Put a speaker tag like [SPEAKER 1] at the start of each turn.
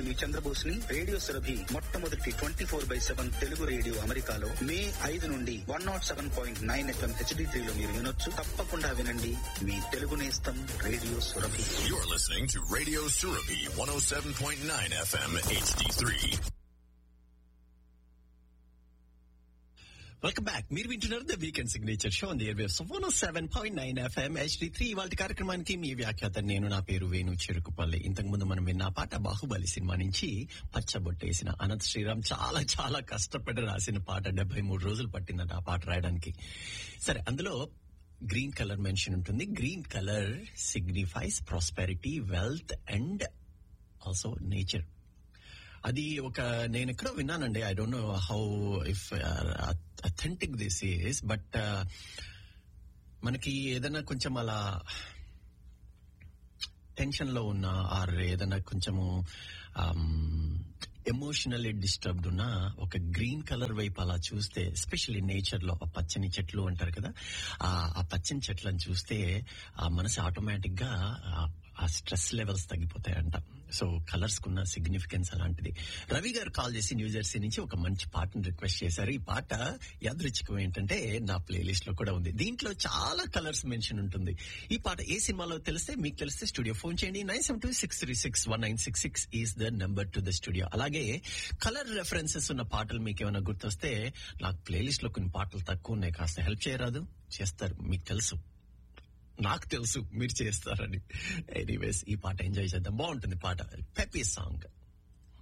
[SPEAKER 1] నేను మీ చంద్రబోస్ ని రేడియో సురభి మొట్టమొదటి twenty four by seven Telugu radio అమెరికాలో మే ఐదు నుండి one not seven point nine FM HD త్రీలో మీరు వినొచ్చు తప్పకుండా వినండి మీ తెలుగు నేస్తం radio Surabhi
[SPEAKER 2] You're listening to Radio Surabi 107.9 FM HD3.
[SPEAKER 3] Welcome back మీరు వింటున్నారు the weekend signature show the air one seven point nine FM HD three వాళ్ళ కార్యక్రమానికి మీ వ్యాఖ్యాత నేను నా పేరు వేణు చెరుకుపల్లి ఇంతకు ముందు మనం విన్న ఆ పాట బాహుబలి సినిమా నుంచి పచ్చబొట్టేసిన అనంత్ శ్రీరామ్ చాలా చాలా కష్టపడి రాసిన పాట డెబ్బై మూడు రోజులు పట్టిందట ఆ పాట రాయడానికి సరే అందులో గ్రీన్ కలర్ మెన్షన్ ఉంటుంది green colour signifies prosperity wealth and also nature అది ఒక నేను ఎక్కడో విన్నానండి I don't know how if authentic this is but మనకి ఏదైనా కొంచెం అలా టెన్షన్ లో ఉన్నా ఆర్ ఏదైనా కొంచెము ఎమోషనల్లీ డిస్టర్బ్డ్ ఉన్న ఒక గ్రీన్ కలర్ వైపు అలా చూస్తే ఎస్పెషల్లీ నేచర్ లో ఆ పచ్చని చెట్లు అంటారు కదా ఆ ఆ పచ్చని చెట్లను చూస్తే ఆ మనసు ఆటోమేటిక్ గా ఆ- ఆ స్ట్రెస్ లెవెల్స్ తగ్గిపోతాయంట సో కలర్స్ కున్న సిగ్నిఫికెన్స్ అలాంటిది రవి గారు కాల్ చేసి న్యూ జెర్సీ నుంచి ఒక మంచి పాటను రిక్వెస్ట్ చేశారు ఈ పాట యాదృచ్ఛికం ఏంటంటే నా ప్లేలిస్ట్ లో కూడా ఉంది దీంట్లో చాలా కలర్స్ మెన్షన్ ఉంటుంది ఈ పాట ఏ సినిమాలో తెలిస్తే మీకు తెలిస్తే స్టూడియో ఫోన్ చేయండి nine seven two six three six one nine six six is the number to the studio అలాగే కలర్ రెఫరెన్సెస్ ఉన్న పాటలు మీకు ఏమైనా గుర్తొస్తే నాకు ప్లేలిస్ట్ లో కొన్ని పాటలు తక్కువ ఉన్నాయి కాస్త హెల్ప్ చేయరాదు చేస్తారు మీకు తెలుసు నాకు తెలుసు మీరు చేస్తారని ఎనీవేస్ ఈ పాట ఎంజాయ్ చేద్దాం బాగుంటుంది పాట పెపీ సాంగ్